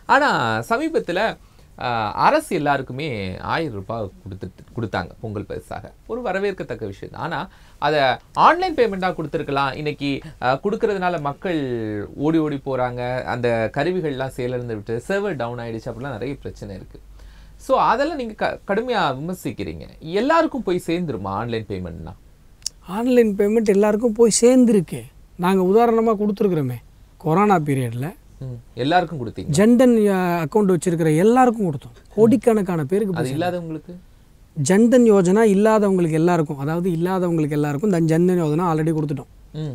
ஆனால் சமீபத்தில் அரசு எல்லாருக்குமே ஆயிரம் ரூபாய் கொடுத்துட்டு கொடுத்தாங்க பொங்கல் பரிசாக ஒரு வரவேற்கத்தக்க விஷயம் தான் ஆனால் அதை ஆன்லைன் பேமெண்ட்டாக கொடுத்துருக்கலாம் இன்னைக்கு அஹ், கொடுக்கறதுனால மக்கள் ஓடி ஓடி போகிறாங்க அந்த கருவிகள்லாம் செயலிழந்து விட்டு சர்வர் டவுன் ஆயிடுச்சு அப்படிலாம் நிறைய பிரச்சனை இருக்குது ஸோ அதெல்லாம் நீங்கள் க கடுமையாக விமர்சிக்கிறீங்க எல்லாருக்கும் போய் சேர்ந்துருமா ஆன்லைன் பேமெண்ட்னா ஆன்லைன் பேமெண்ட் எல்லாருக்கும் போய் சேர்ந்துருக்கு நாங்கள் உதாரணமாக கொடுத்துருக்குறோமே கொரோனா பீரியடில் ம் எல்லாருக்கும் கொடுத்தீங்க ஜன்தன் அக்கௌண்ட் வச்சிருக்கிற எல்லாருக்கும் கொடுத்தோம் கோடிக்கணக்கான பேருக்கு அது இல்லாதவங்களுக்கு ஜன்தன் யோஜனா இல்லாதவங்களுக்கு எல்லாருக்கும் அதாவது இல்லாதவங்களுக்கு எல்லாருக்கும் இந்த ஜன்தன் யோஜனா ஆல்ரெடி கொடுத்துட்டோம் ம்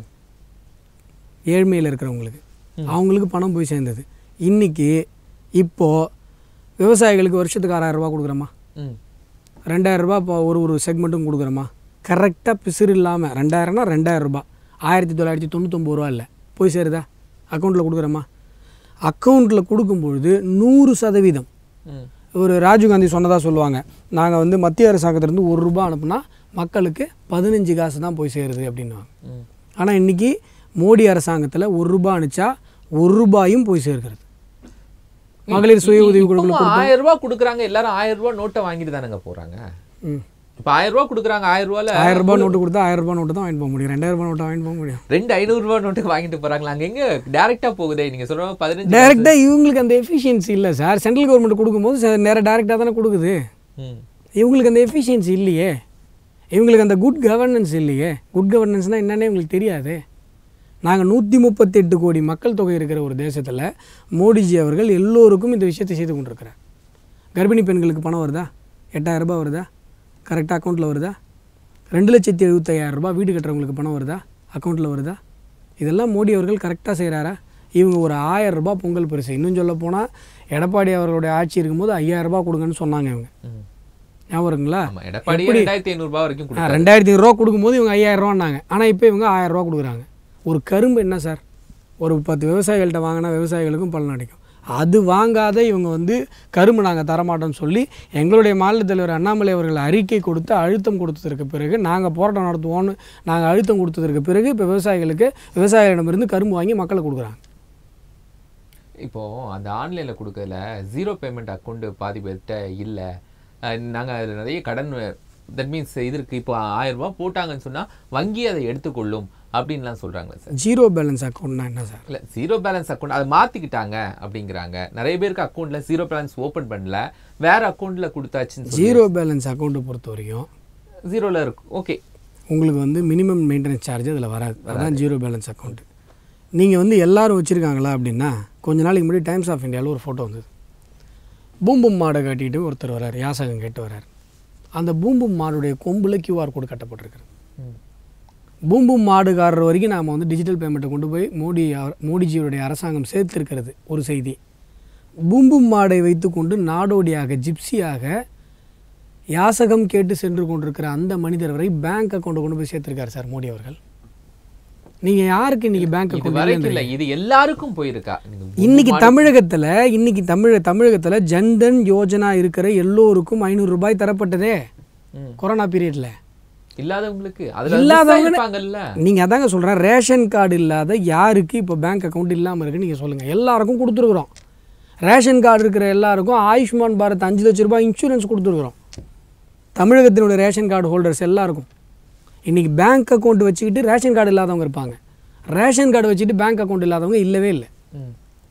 ஏழ்மையில் இருக்கிறவங்களுக்கு அவங்களுக்கு பணம் போய் சேர்ந்தது இன்னைக்கு இப்போது விவசாயிகளுக்கு வருஷத்துக்கு ஆறாயிரம் ரூபாய் கொடுக்குறோமா ம் ரெண்டாயிரம் ரூபாய் இப்போ ஒரு ஒரு செக்மெண்ட்டும் கொடுக்குறோமா கரெக்டாக பிசிறு இல்லாமல் ரெண்டாயிரம்னா ரெண்டாயிரம் ரூபாய் ஆயிரத்தி தொள்ளாயிரத்தி தொண்ணூத்தொம்பது ரூபா இல்லை போய் சேருதா அக்கௌண்ட்டில் கொடுக்குறோமா அக்கௌண்ட்டில் கொடுக்கும்பொழுது நூறு சதவீதம் ம் ஒரு ராஜீவ்காந்தி சொன்னதாக சொல்லுவாங்க நாங்கள் வந்து மத்திய அரசாங்கத்திலேருந்து ஒரு ரூபாய் அனுப்புனா மக்களுக்கு பதினஞ்சு காசு தான் போய் சேருது அப்படின்னுவாங்க ம் ஆனால் இன்றைக்கி மோடி அரசாங்கத்தில் ஒரு ரூபாய் அனுப்பிச்சா ஒரு ரூபாயும் போய் சேர்க்கிறது மகளிர் சுய உதவி குழுக்கள் இப்பவும் ஆயிரம் ரூபாய் கொடுக்குறாங்க எல்லாரும் ஆயிரம் ரூபாய் நோட்டை வாங்கிட்டு தானங்க போறாங்க ம் இப்ப ஆயிரம் ரூபாய் கொடுக்குறாங்க ஆயிரம் ரூபாயில ஆயிரம் ரூபாய் நோட்டு கொடுத்தா ஆயிரம் ரூபாய் நோட்டு தான் வாங்கிட்டு போக முடியும் ரெண்டாயிரம் ரூபாய் நோட்டை வாங்கிட்டு போக முடியும் ரெண்டு ஐநூறு ரூபாய் நோட்டுக்கு வாங்கிட்டு போறாங்களா அங்க எங்க டைரக்டா போகுதே நீங்க சொல்ற மாதிரி பதினஞ்சு டைரெக்டாக இவங்களுக்கு அந்த எஃபிஷியன்சி இல்லை சார் சென்ட்ரல் கவர்மெண்ட் கொடுக்கும்போது ச- நேரா டைரெக்டாக தானே கொடுக்குது ம் இவங்களுக்கு அந்த எஃபிஷியன்சி இல்லையே இவங்களுக்கு அந்த குட் கவர்னன்ஸ் இல்லையே குட் கவர்னன்ஸ்னால் என்னன்னே இவங்களுக்கு தெரியாது நாங்கள் நூற்றி முப்பத்தெட்டு கோடி மக்கள் தொகை இருக்கிற ஒரு தேசத்தில் மோடிஜி அவர்கள் எல்லோருக்கும் இந்த விஷயத்தை செய்து கொண்டிருக்கிறார் கர்ப்பிணி பெண்களுக்கு பணம் வருதா எட்டாயிரம் ரூபாய் வருதா கரெக்டாக அக்கௌண்ட்டில் வருதா ரெண்டு லட்சத்தி எழுபத்தையாயிரம் ரூபாய் வீடு கட்டுறவங்களுக்கு பணம் வருதா அக்கௌண்ட்டில் வருதா இதெல்லாம் மோடி அவர்கள் கரெக்டாக செய்கிறாரா இவங்க ஒரு ஆயிரம் ரூபாய் பொங்கல் பரிசு இன்னும் சொல்ல போனால் எடப்பாடி அவர்களுடைய ஆட்சி இருக்கும்போது ஐயாயிரம் ரூபாய் கொடுங்கன்னு சொன்னாங்க இவங்க ம். ஞாபகம் இருக்குங்களா ஆமா எடப்பாடி ரெண்டாயிரத்தி ஐநூறு ரூபாய் வரைக்கும் ஆ, கொடுத்தாரு ரெண்டாயிரத்தி ஐநூறுரூவா கொடுக்கும்போது இவங்க ஐயாயிரம் ரூபான்னாங்க ஆனால் இப்போ இவங்க ஆயிரம் ரூபா கொடுக்குறாங்க ஒரு கரும்பு என்ன சார் ஒரு பத்து விவசாயிகள்கிட்ட வாங்கினா விவசாயிகளுக்கும் பலன் அடிக்கும் அது வாங்காத இவங்க வந்து கரும்பு நாங்கள் தரமாட்டோம்னு சொல்லி எங்களுடைய மாநில தலைவர் அண்ணாமலை அவர்கள் அறிக்கை கொடுத்து அழுத்தம் கொடுத்ததற்கு பிறகு நாங்கள் போராட்டம் நடத்துவோம்னு நாங்கள் அழுத்தம் கொடுத்ததற்கு பிறகு இப்போ விவசாயிகளுக்கு விவசாயிகளிடமிருந்து கரும்பு வாங்கி மக்களுக்கு கொடுக்குறாங்க இப்போ அந்த ஆன்லைன்ல கொடுக்கறதுல ஜீரோ பேமெண்ட் அக்கௌண்ட் பாதி பேர்கிட்ட இல்ல அஹ் நாங்க அதுல நிறைய கடன் தட் மீன்ஸ் இதற்கு இப்போ ஆயிரம் ரூபாய் போட்டாங்கன்னு சொன்னா வங்கி அதை எடுத்துக்கொள்ளும் அப்படின்லாம் சொல்றாங்களே சார் ஜீரோ பேலன்ஸ் அக்கௌண்ட்னா என்ன சார் இல்ல ஜீரோ பேலன்ஸ் அக்கௌண்ட் அதை மாத்திக்கிட்டாங்க அப்படிங்கிறாங்க நிறைய பேருக்கு அக்கௌண்ட்ல ஜீரோ பேலன்ஸ் ஓபன் பண்ணல வேற அக்கௌண்ட்ல கொடுத்தாச்சுன்னு சொல்லி ஜீரோ பேலன்ஸ் அக்கௌண்ட்டை பொறுத்த வரைக்கும் ஜீரோல இருக்கு ஓகே உங்களுக்கு வந்து மினிமம் மெயின்டெனன்ஸ் சார்ஜ் அதில் வராது அதான் ஜீரோ பேலன்ஸ் அக்கௌண்ட் நீங்கள் வந்து எல்லாரும் வச்சுருக்காங்களா அப்படின்னா கொஞ்ச நாளைக்கு முன்னாடி டைம்ஸ் ஆஃப் இந்தியாவில் ஒரு ஃபோட்டோ வந்தது பூம்பும் மாடை கட்டிட்டு ஒருத்தர் வரார் யாசகம் கேட்டு வரார் அந்த பூம்பும் மாடுடைய கொம்பில் கியூஆர் கோடு கட்டப்பட்டிருக்கிறது பூம்பும் மாடுகாரர் வரைக்கும் நாம் வந்து டிஜிட்டல் பேமெண்ட்டை கொண்டு போய் மோடி அவர்- மோடிஜியுடைய அரசாங்கம் சேர்த்திருக்கிறது ஒரு செய்தி பூம்பும் மாடை வைத்துக்கொண்டு நாடோடியாக ஜிப்சியாக யாசகம் கேட்டு சென்று கொண்டிருக்கிற அந்த மனிதர் வரை பேங்க் அக்கௌண்ட்டை கொண்டு போய் சேர்த்திருக்காரு சார் மோடி அவர்கள் நீங்கள் யாருக்கு இன்னைக்கு பேங்க் இது அக்கௌண்ட் வரைக்கும் இல்ல இது எல்லாருக்கும் போயிருக்கா நீங்க இன்னைக்கு தமிழகத்தில் இன்னைக்கு தமிழ தமிழகத்தில் ஜன்தன் யோஜனா இருக்கிற எல்லோருக்கும் ஐநூறு ரூபாய் தரப்பட்டதே ம். கொரோனா பீரியட்ல இல்லாதவங்களுக்கு அதுல இல்லாதவங்க- இருப்பாங்கல்ல நீங்கள் அதாங்க சொல்கிறேன் ரேஷன் கார்டு இல்லாத யாருக்கு இப்போ பேங்க் அக்கௌண்ட் இல்லாமல் இருக்குன்னு நீங்கள் சொல்லுங்கள் எல்லாருக்கும் கொடுத்துருக்குறோம் ரேஷன் கார்டு இருக்கிற எல்லாருக்கும் ஆயுஷ்மான் பாரத் அஞ்சு லட்ச ரூபாய் இன்சூரன்ஸ் கொடுத்துருக்குறோம் தமிழகத்தினுடைய ரேஷன் கார்டு ஹோல்டர்ஸ் எல்லாருக்கும் இன்றைக்கி பேங்க் அக்கௌண்ட் வச்சுக்கிட்டு ரேஷன் கார்டு இல்லாதவங்க இருப்பாங்க ரேஷன் கார்டு வச்சுக்கிட்டு பேங்க் அக்கௌண்ட் இல்லாதவங்க இல்லவே இல்லை ம்.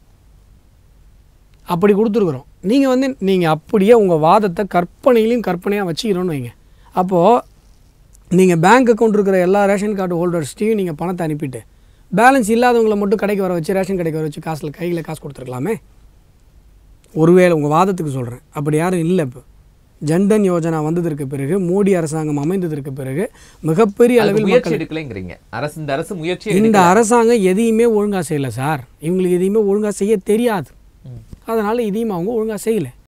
அப்படி கொடுத்துருக்குறோம் நீங்கள் வந்து நீங்கள் அப்படியே உங்கள் வாதத்தை கற்பனையிலையும் கற்பனையாக வச்சுக்கிறோன்னு வைங்க அப்போது நீங்கள் பேங்க் அக்கௌண்ட் இருக்கிற எல்லா ரேஷன் கார்டு ஹோல்டர்ஸ்ட்டையும் நீங்கள் பணத்தை அனுப்பிட்டு பேலன்ஸ் இல்லாதவங்களை மட்டும் கடைக்கு வர வச்சு ரேஷன் கடைக்கு வர வச்சு காசில் கையில் காசு கொடுத்துருக்கலாமே ஒருவேளை உங்கள் வாதத்துக்கு சொல்கிறேன் அப்படி யாரும் இல்லை இப்போ ஜன்தன் யோஜனா வந்ததற்கு பிறகு மோடி அரசாங்கம் அமைந்ததற்கு பிறகு மிகப்பெரிய அதுக்கு அளவில் முயற்சி எடுக்கலைங்கிறீங்க அரசு இந்த அரசு முயற்சி இந்த அரசாங்கம் எதையுமே ஒழுங்காக செய்யலை சார் இவங்களுக்கு எதையுமே ஒழுங்காக செய்ய தெரியாது அதனால் இதையும் அவங்க ஒழுங்காக செய்யலை